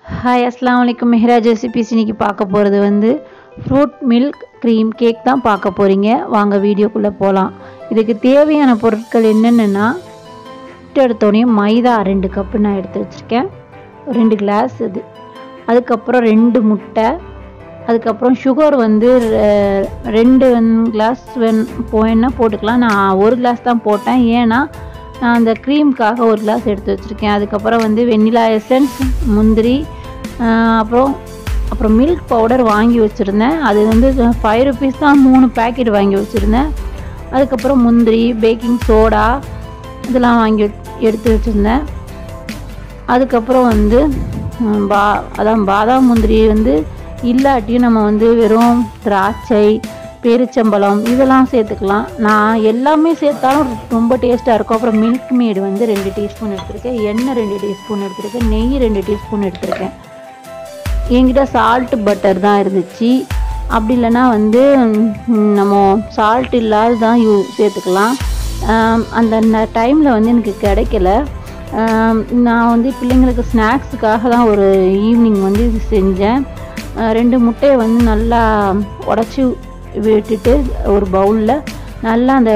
hi அஸ்லாம் வலைக்கம் Mehraj recipes இன்னைக்கு பார்க்க போகிறது வந்து ஃப்ரூட் மில்க் க்ரீம் கேக் தான் பார்க்க போகிறீங்க வாங்க வீடியோக்குள்ளே போகலாம் இதுக்கு தேவையான பொருட்கள் என்னென்னா எடுத்தோடனே மைதா ரெண்டு கப்பு நான் எடுத்து வச்சுருக்கேன் ரெண்டு கிளாஸ் இது அதுக்கப்புறம் ரெண்டு முட்டை அதுக்கப்புறம் சுகர் வந்து ரெ- ரெண்டு கிளாஸ் வேண் போயின்னா போட்டுக்கலாம் நான் ஒரு கிளாஸ் தான் போட்டேன் ஏன்னா நான் அந்த க்ரீம்க்காக ஒரு கிளாஸ் எடுத்து வச்சுருக்கேன் அதுக்கப்புறம் வந்து வெண்ணிலா எசன்ஸ் முந்திரி ஆஹ் அப்புறம் அப்புறம் மில்க் பவுடர் வாங்கி வச்சுருந்தேன் அது வந்து ஃபைவ் ருபீஸ் தான் மூணு பேக்கெட் வாங்கி வச்சுருந்தேன் அதுக்கப்புறம் முந்திரி பேக்கிங் சோடா இதெல்லாம் வாங்கி வச்- எடுத்து வச்சுருந்தேன் அதுக்கப்புறம் வந்து ம், பா அதான் பாதாம் முந்திரி வந்து இல்லாட்டியும் நம்ம வந்து வெறும் திராட்சை பேரிச்சம்பழம் இதெல்லாம் சேர்த்துக்கலாம் நான் எல்லாமே சேர்த்தாலும் ரொம்ப டேஸ்ட்டாக இருக்கும் அப்புறம் மில்க் மேடு வந்து ரெண்டு டீஸ்பூன் எடுத்திருக்கேன் எண்ணெய் ரெண்டு டீஸ்பூன் எடுத்திருக்கேன் நெய் ரெண்டு டீஸ்பூன் எடுத்திருக்கேன் என்கிட்ட சால்ட் பட்டர் தான் இருந்துச்சு அப்படி இல்லைன்னா வந்து ம், நம்ம சால்ட் இல்லாத தான் யூ சேர்த்துக்கலாம் ஆம், அந்த டைமில் வந்து எனக்கு கிடைக்கல ஆம், நான் வந்து பிள்ளைங்களுக்கு ஸ்நாக்ஸுக்காக தான் ஒரு ஈவினிங் வந்து இது செஞ்சேன் ஆ, ரெண்டு முட்டையை வந்து நல்லா உடச்சி விட்டுட்டு ஒரு பவுலில் நல்லா அந்த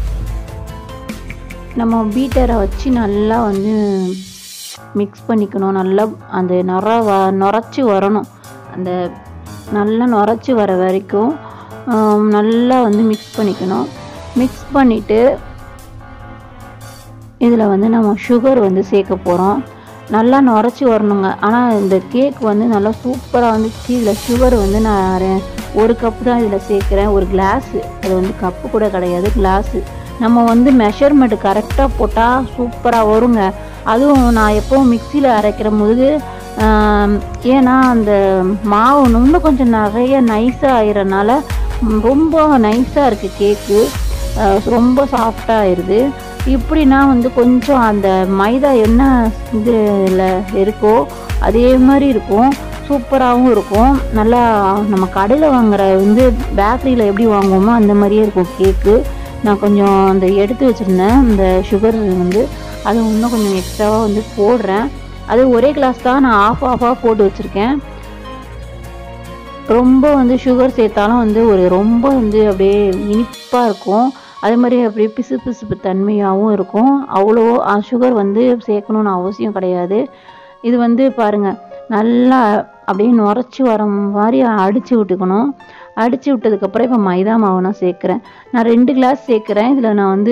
நம்ம பீட்டரை வச்சு நல்லா வந்து மிக்ஸ் பண்ணிக்கணும் நல்லா அந்த நொர வ நுரைச்சி வரணும் அந்த நல்லா நுரைச்சி வர வரைக்கும் ஆம், நல்லா வந்து மிக்ஸ் பண்ணிக்கணும் மிக்ஸ் பண்ணிவிட்டு இதில் வந்து நம்ம சுகர் வந்து சேர்க்க போகிறோம் நல்லா நுரைச்சி வரணுங்க ஆனால் இந்த கேக் வந்து நல்லா சூப்பராக வந்துச்சு இதில் சுகர் வந்து நான் ரெ- ஒரு கப்பு தான் இதில் சேர்க்குறேன் ஒரு கிளாஸு அது வந்து கப்பு கூட கிடையாது கிளாஸு நம்ம வந்து மெஷர்மெண்ட் கரெக்டாக போட்டால் சூப்பராக வருங்க அதுவும் நான் எப்போவும் மிக்சியில் அரைக்கிற போது ஆம், ஏன்னா அந்த மாவு இன்னும் கொஞ்சம் நிறைய நைஸாக ஆகிறனால ம், ரொம்ப நைஸாக இருக்குது கேக்கு ரொம்ப சாஃப்டாக ஆயிடுது இப்படின்னா வந்து கொஞ்சம் அந்த மைதா என்ன இதில் இருக்கோ அதே மாதிரி இருக்கும் சூப்பராகவும் இருக்கும் நல்லா நம்ம கடையில் வாங்குற வந்து பேக்கரியில் எப்படி வாங்குவோமோ அந்த மாதிரியே இருக்கும் கேக்கு நான் கொஞ்சம் அந்த எடுத்து வச்சுருந்தேன் இந்த சுகர் வந்து அது இன்னும் கொஞ்சம் எக்ஸ்ட்ராவாக வந்து போடுறேன் அது ஒரே கிளாஸ் தான் நான் ஆஃப் ஆஃபாக போட்டு வச்சுருக்கேன் ரொம்ப வந்து சுகர் சேர்த்தாலும் வந்து ஒரு ரொம்ப வந்து அப்படியே இனிப்பாக இருக்கும் அதே மாதிரி அப்படியே பிசு பிசுப்பு தன்மையாகவும் இருக்கும் அவ்வளோ சுகர் வந்து சேர்க்கணும்னு அவசியம் கிடையாது இது வந்து பாருங்கள் நல்லா அப்படியே நுரைச்சி வர மாதிரி அடித்து விட்டுக்கணும் அடித்து விட்டதுக்கப்புறம் இப்போ மைதா மாவு நான் சேர்க்குறேன் நான் ரெண்டு கிளாஸ் சேர்க்குறேன் இதில் நான் வந்து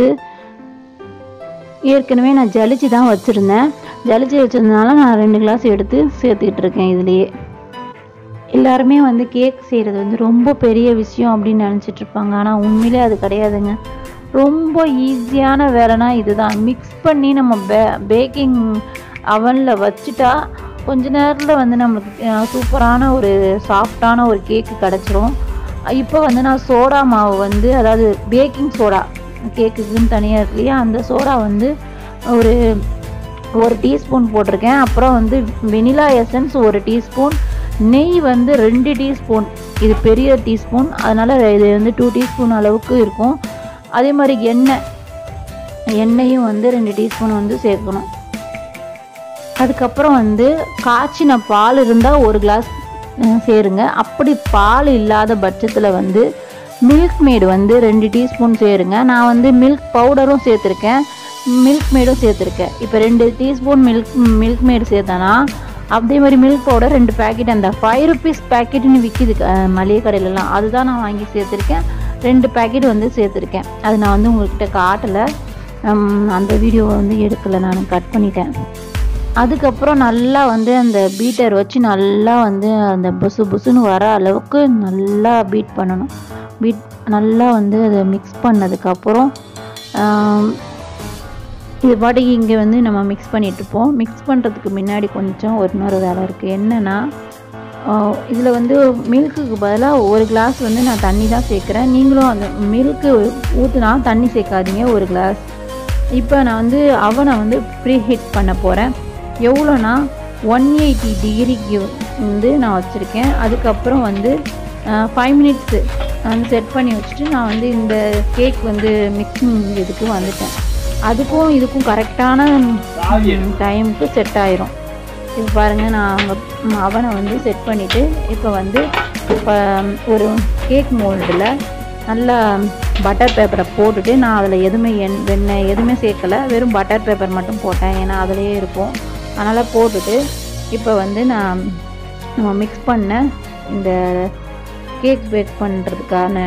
ஏற்கனவே நான் ஜலிச்சு தான் வச்சுருந்தேன் ஜலிச்சு வச்சிருந்தனால நான் ரெண்டு கிளாஸ் எடுத்து சேர்த்துக்கிட்டு இருக்கேன் இதுலேயே எல்லாருமே வந்து கேக் செய்கிறது வந்து ரொம்ப பெரிய விஷயம் அப்படின்னு நினச்சிட்டு இருப்பாங்க ஆனால் உண்மையிலே அது கிடையாதுங்க ரொம்ப ஈஸியான வேலைனா இதுதான் மிக்ஸ் பண்ணி நம்ம பே பேக்கிங் அவனில் வச்சுட்டா கொஞ்ச நேரத்தில் வந்து நம்மளுக்கு அஹ், சூப்பரான ஒரு சாஃப்டான ஒரு கேக்கு கிடச்சிரும் இப்போ வந்து நான் சோடா மாவு வந்து அதாவது பேக்கிங் சோடா கேக்குக்குன்னு தனியாக இருக்கு இல்லையா அந்த சோடா வந்து ஒரு ஒரு டீஸ்பூன் போட்டிருக்கேன் அப்புறம் வந்து வெனிலா எசன்ஸ் ஒரு டீஸ்பூன் நெய் வந்து ரெண்டு டீஸ்பூன் இது பெரிய டீஸ்பூன் அதனால் இது வந்து டூ டீஸ்பூன் அளவுக்கு இருக்கும் அதே மாதிரி எண்ணெய் எண்ணெயும் வந்து ரெண்டு டீஸ்பூன் வந்து சேர்க்கணும் அதுக்கப்புறம் வந்து காய்ச்சின பால் இருந்தால் ஒரு கிளாஸ் அஹ், சேருங்க அப்படி பால் இல்லாத பட்சத்தில் வந்து மில்க் மேடு வந்து ரெண்டு டீஸ்பூன் சேருங்க நான் வந்து மில்க் பவுடரும் சேர்த்துருக்கேன் மில்க் மேடும் சேர்த்துருக்கேன் இப்போ ரெண்டு டீஸ்பூன் மில்க் மில்க் மேடு சேர்த்தேன்னா அதே மாதிரி மில்க் பவுடர் ரெண்டு பேக்கெட் அந்த ஃபைவ் ருபீஸ் பேக்கெட்டுன்னு விற்கிது அஹ், மளிகை கடையிலலாம் அதுதான் நான் வாங்கி சேர்த்துருக்கேன் ரெண்டு பேக்கெட் வந்து சேர்த்துருக்கேன் அது நான் வந்து உங்கள்கிட்ட காட்டலை ஹம், அந்த வீடியோவை வந்து எடுக்கலை நான் கட் பண்ணிட்டேன் அதுக்கப்புறம் நல்லா வந்து அந்த பீட்டர் வச்சு நல்லா வந்து அந்த புசு புசுன்னு வர அளவுக்கு நல்லா பீட் பண்ணணும் பீட் நல்லா வந்து அதை மிக்ஸ் பண்ணதுக்கப்புறம் ஆம், இது பாட்டுக்கு இங்கே வந்து நம்ம மிக்ஸ் பண்ணிட்டு இருப்போம் மிக்ஸ் பண்ணுறதுக்கு முன்னாடி கொஞ்சம் ஒரு இன்னொரு வேலை இருக்குது என்னென்னா இதில் வந்து மில்க்குக்கு பதிலாக ஒரு கிளாஸ் வந்து நான் தண்ணி தான் சேர்க்குறேன் நீங்களும் அந்த மில்க்கு ஊற்றுனா தண்ணி சேர்க்காதீங்க ஒரு கிளாஸ் இப்போ நான் வந்து அவனை வந்து ப்ரீ ஹீட் பண்ண போகிறேன் எவ்வளோனா ஒன் எயிட்டி டிகிரிக்கு வந்து நான் வச்சுருக்கேன் அதுக்கப்புறம் வந்து ஃபைவ் மினிட்ஸு வந்து செட் பண்ணி வச்சுட்டு நான் வந்து இந்த கேக் வந்து மிக்சிங் இதுக்கு வந்துட்டேன் அதுக்கும் இதுக்கும் கரெக்டான டைமுக்கு செட் ஆயிரும் இப்போ பாருங்கள் நான் அவங்க அவனை வந்து செட் பண்ணிவிட்டு இப்போ வந்து இப்போ ஒரு கேக் மோல்டில் நல்லா பட்டர் பேப்பரை போட்டுட்டு நான் அதில் எதுவுமே எண் வெண்ணெய் எதுவுமே சேர்க்கலை வெறும் பட்டர் பேப்பர் மட்டும் போட்டேன் ஏன்னா அதிலேயே இருக்கும் அதனால் போட்டுட்டு இப்போ வந்து நான் நம்ம மிக்ஸ் பண்ண இந்த கேக் பேக் பண்ணுறதுக்கான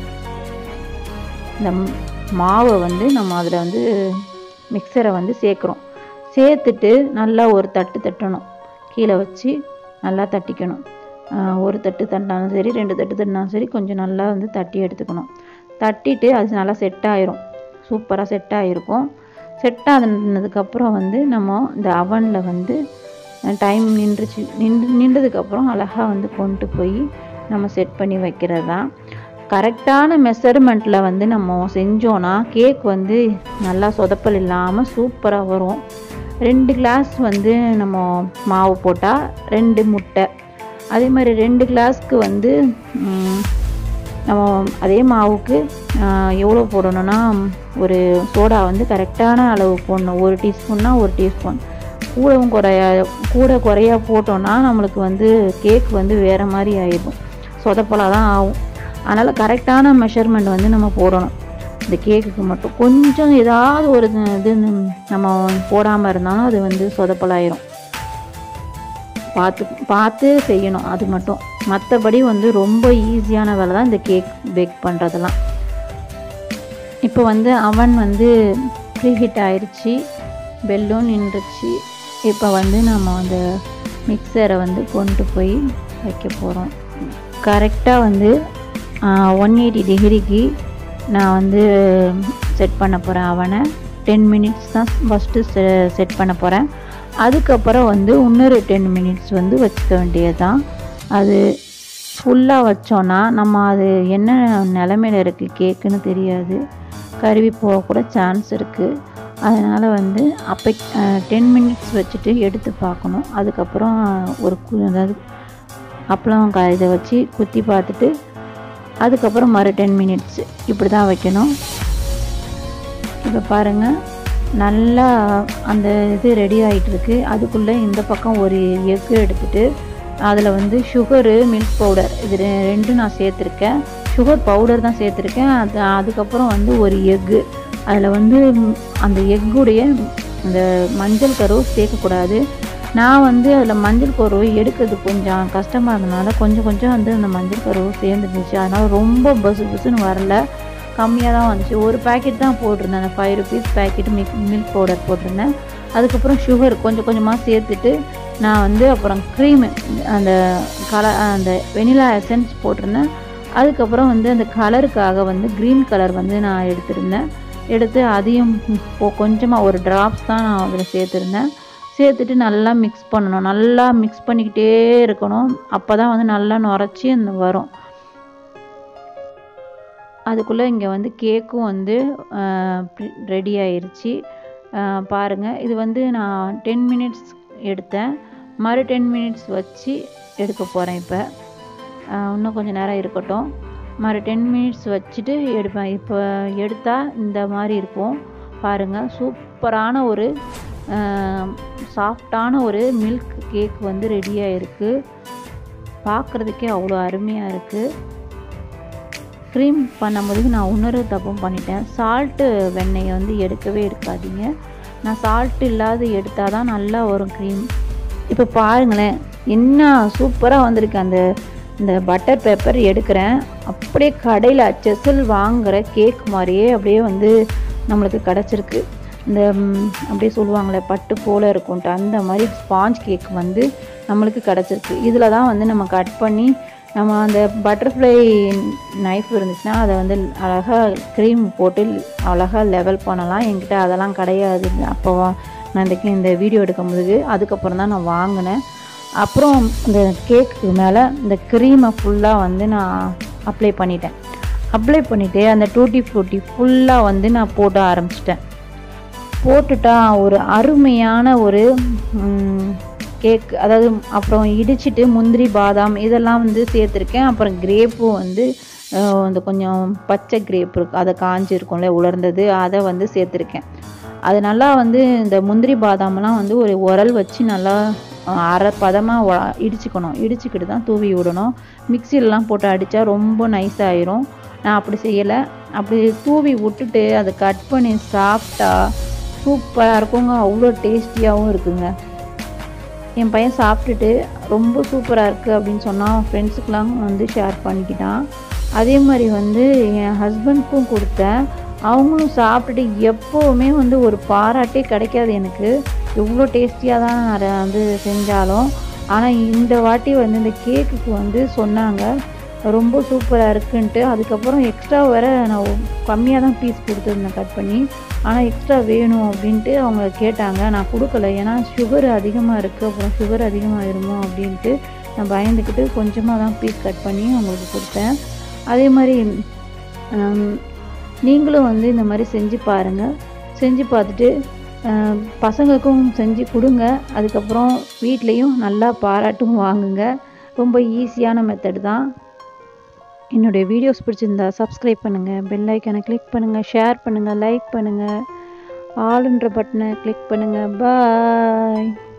இந்த மாவை வந்து நம்ம அதில் வந்து மிக்சரை வந்து சேர்க்குறோம் சேர்த்துட்டு நல்லா ஒரு தட்டு தட்டணும் கீழே வச்சு நல்லா தட்டிக்கணும் ஒரு தட்டு தட்டினாலும் சரி ரெண்டு தட்டு தட்டினாலும் சரி கொஞ்சம் நல்லா வந்து தட்டி எடுத்துக்கணும் தட்டிட்டு அது நல்லா செட் ஆயிரும் சூப்பராக செட் ஆகிருக்கும் செட் ஆனதுக்கப்புறம் வந்து நம்ம இந்த அவனில் வந்து டைம் நின்றுச்சு நின்று நின்றதுக்கப்புறம் அழகாக வந்து கொண்டு போய் நம்ம செட் பண்ணி வைக்கிறது தான் கரெக்டான மெஷர்மெண்ட்டில் வந்து நம்ம செஞ்சோன்னா கேக் வந்து நல்லா சொதப்பல் இல்லாமல் சூப்பராக வரும் ரெண்டு கிளாஸ் வந்து நம்ம மாவு போட்டால் ரெண்டு முட்டை அதே மாதிரி ரெண்டு கிளாஸ்க்கு வந்து நம்ம அதே மாவுக்கு எவ்வளோ போடணும்னா ஒரு சோடா வந்து கரெக்டான அளவு போடணும் ஒரு டீஸ்பூன்னா ஒரு டீஸ்பூன் கூடவும் குறையா கூட குறையா போட்டோன்னா நம்மளுக்கு வந்து கேக் வந்து வேறு மாதிரி ஆயிடும் சொதப்பலாக தான் ஆகும் அதனால் கரெக்டான மெஷர்மெண்ட் வந்து நம்ம போடணும் இந்த கேக்குக்கு மட்டும் கொஞ்சம் ஏதாவது ஒரு இது நம்ம போடாமல் இருந்தாலும் அது வந்து சொதப்பலாயிரும் பார்த்து பார்த்து செய்யணும் அது மட்டும் மற்றபடி வந்து ரொம்ப ஈஸியான வேலை தான் இந்த கேக் பேக் பண்ணுறதெல்லாம் இப்போ வந்து அவன் வந்து ப்ரீஹீட் ஆயிடுச்சு பெல்லும் நின்றுச்சு இப்போ வந்து நம்ம அந்த மிக்சரை வந்து கொண்டு போய் வைக்க போகிறோம் கரெக்டாக வந்து ஒன் எயிட்டி டிகிரிக்கு நான் வந்து செட் பண்ண போகிறேன் அவனை டென் மினிட்ஸ் தான் ஃபஸ்ட்டு செ செட் பண்ண போகிறேன் அதுக்கப்புறம் வந்து இன்னொரு டென் மினிட்ஸ் வந்து வச்சுக்க வேண்டியது தான் அது ஃபுல்லாக வச்சோன்னா நம்ம அது என்ன நிலமையில இருக்குது கேக்குன்னு தெரியாது கருவி போகக்கூட சான்ஸ் இருக்குது அதனால் வந்து அப்போ டென் மினிட்ஸ் வச்சுட்டு எடுத்து பார்க்கணும் அதுக்கப்புறம் ஒரு கு அதாவது அப்பளம் க இதை வச்சு குத்தி பார்த்துட்டு அதுக்கப்புறம் மறு டென் மினிட்ஸ் இப்படி தான் வைக்கணும் இப்போ பாருங்கள் நல்லா அந்த இது ரெடி ஆகிட்டு இருக்கு அதுக்குள்ளே இந்த பக்கம் ஒரு எக்கு எடுத்துட்டு அதில் வந்து சுகரு மில்க் பவுடர் இது ரெ- ரெண்டும் நான் சேர்த்துருக்கேன் சுகர் பவுடர் தான் சேர்த்துருக்கேன் அது அதுக்கப்புறம் வந்து ஒரு எக்கு அதில் வந்து ம், அந்த எக்குடைய அந்த மஞ்சள் கருவு சேர்க்கக்கூடாது நான் வந்து அதில் மஞ்சள் கருவு எடுக்கிறது கொஞ்சம் கஷ்டமாக இருந்தனால கொஞ்சம் கொஞ்சம் வந்து அந்த மஞ்சள் கருவு சேர்ந்துருந்துச்சு அதனால் ரொம்ப பசு பசுன்னு வரல கம்மியாக தான் வந்துச்சு ஒரு பாக்கெட் தான் போட்டிருந்தேன் அந்த five rupees packet milk milk powder போட்டிருந்தேன் அதுக்கப்புறம் சுகர் கொஞ்சம் கொஞ்சமாக சேர்த்துட்டு நான் வந்து அப்புறம் க்ரீமு அந்த கலர் அந்த வெனிலா எசன்ஸ் போட்டிருந்தேன் அதுக்கப்புறம் வந்து அந்த கலருக்காக வந்து க்ரீன் கலர் வந்து நான் எடுத்திருந்தேன் எடுத்து அதையும் கொ- கொஞ்சமாக ஒரு ட்ராப்ஸ் தான் நான் அதில் சேர்த்துருந்தேன் சேர்த்துட்டு நல்லா மிக்ஸ் பண்ணணும் நல்லா மிக்ஸ் பண்ணிக்கிட்டே இருக்கணும் அப்போ தான் வந்து நல்லா நுரைச்சி அந்த வரும் அதுக்குள்ளே இங்கே வந்து கேக்கும் வந்து ரெடி ஆயிருச்சு பாருங்கள் இது வந்து நான் டென் மினிட்ஸ் எடுத்தேன் மறு டென் மினிட்ஸ் வச்சு எடுக்க போகிறேன் இப்போ இன்னும் கொஞ்சம் நேரம் இருக்கட்டும் மறு டென் மினிட்ஸ் வச்சுட்டு எடுப்பேன் இப்போ எடுத்தால் இந்த மாதிரி இருக்கும் பாருங்கள் சூப்பரான ஒரு சாஃப்டான ஒரு மில்க் கேக் வந்து ரெடியாக இருக்குது பார்க்குறதுக்கே அவ்வளோ அருமையாக இருக்குது க்ரீம் பண்ணும்போது நான் இன்னொரு தப்பும் பண்ணிட்டேன் சால்ட்டு வெண்ணெயை வந்து எடுக்கவே எடுக்காதீங்க நான் சால்ட் இல்லாத எடுத்தால் தான் நல்லா வரும் க்ரீம் இப்போ பாருங்களேன் என்ன சூப்பராக வந்திருக்கு அந்த இந்த பட்டர் பேப்பர் எடுக்கிறேன் அப்படியே கடையில் அச்சசல் வாங்குற கேக் மாதிரியே அப்படியே வந்து நம்மளுக்கு கிடச்சிருக்கு இந்த ம், அப்படியே சொல்லுவாங்களே பட்டு போல இருக்கும்ட்டு அந்த மாதிரி ஸ்பாஞ்ச் கேக் வந்து நம்மளுக்கு கிடச்சிருக்கு இதில் தான் வந்து நம்ம கட் பண்ணி நம்ம அந்த பட்டர்ஃப்ளை நைஃப் இருந்துச்சுன்னா அதை வந்து அழகாக க்ரீம் போட்டு அழகாக லெவல் பண்ணலாம் என்கிட்ட அதெல்லாம் கிடையாது அப்போ நான் இந்த இந்த வீடியோ எடுக்கும்போது அதுக்கப்புறம் தான் நான் வாங்கினேன் அப்புறம் இந்த கேக்கு மேலே இந்த க்ரீமை ஃபுல்லாக வந்து நான் அப்ளை பண்ணிட்டேன் அப்ளை பண்ணிவிட்டு அந்த டூட்டி ஃப்ரூட்டி ஃபுல்லாக வந்து நான் போட ஆரம்பிச்சிட்டேன் போட்டுட்டா ஒரு அருமையான ஒரு கேக் அதாவது அப்புறம் இடிச்சிட்டு முந்திரி பாதாம் இதெல்லாம் வந்து சேர்த்துருக்கேன் அப்புறம் கிரேப்பும் வந்து அஹ், இந்த கொஞ்சம் பச்சை கிரேப் இருக்கு அதை காஞ்சி இருக்கும்ல உலர்ந்தது அதை வந்து சேர்த்துருக்கேன் அது நல்லா வந்து இந்த முந்திரி பாதாமெல்லாம் வந்து ஒரு உரல் வச்சு நல்லா அரை பதமாக இடிச்சுக்கணும் இடிச்சுக்கிட்டு தான் தூவி விடணும் மிக்சிலலாம் போட்டு அடித்தா ரொம்ப நைஸ் ஆயிரும் நான் அப்படி செய்யலை அப்படி தூவி விட்டுட்டு அதை கட் பண்ணி சாப்பிட்டா சூப்பராக இருக்குங்க அவ்வளோ டேஸ்டியாகவும் இருக்குங்க என் பையன் சாப்பிட்டுட்டு ரொம்ப சூப்பராக இருக்குது அப்படின்னு சொன்னால் அவன் ஃப்ரெண்ட்ஸுக்கெலாம் வந்து ஷேர் பண்ணிக்கிட்டான் அதே மாதிரி வந்து என் ஹஸ்பண்ட்க்கும் கொடுத்தேன் அவங்களும் சாப்பிட்டுட்டு எப்போவுமே வந்து ஒரு பாராட்டே கிடைக்காது எனக்கு எவ்வளோ டேஸ்டியாக தான் நான் வந்து செஞ்சாலும் ஆனால் இந்த வாட்டி வந்து இந்த கேக்குக்கு வந்து சொன்னாங்க ரொம்ப சூப்பராக இருக்குன்ட்டு அதுக்கப்புறம் எக்ஸ்ட்ரா வேற நான் கம்மியாக தான் பீஸ் கொடுத்துருந்தேன் கட் பண்ணி ஆனால் எக்ஸ்ட்ரா வேணும் அப்படின்ட்டு அவங்க கேட்டாங்க நான் கொடுக்கல ஏன்னா சுகர் அதிகமாக இருக்குது அப்புறம் சுகர் அதிகமாகிருமோ அப்படின்ட்டு நான் பயந்துக்கிட்டு கொஞ்சமாக தான் பீஸ் கட் பண்ணி அவங்களுக்கு கொடுத்தேன் அதே மாதிரி நீங்களும் வந்து இந்த மாதிரி செஞ்சு பாருங்கள் செஞ்சு பார்த்துட்டு பசங்களுக்கும் செஞ்சு கொடுங்க அதுக்கப்புறம் வீட்லேயும் நல்லா பாராட்டும் வாங்குங்க ரொம்ப ஈஸியான மெத்தட் தான் என்னுடைய வீடியோஸ் பிடிச்சிருந்தா சப்ஸ்கிரைப் பண்ணுங்கள் பெல் ஐக்கனை கிளிக் பண்ணுங்கள் ஷேர் பண்ணுங்கள் லைக் பண்ணுங்கள் ஆளுன்ற பட்டனை கிளிக் பண்ணுங்கள் பாய்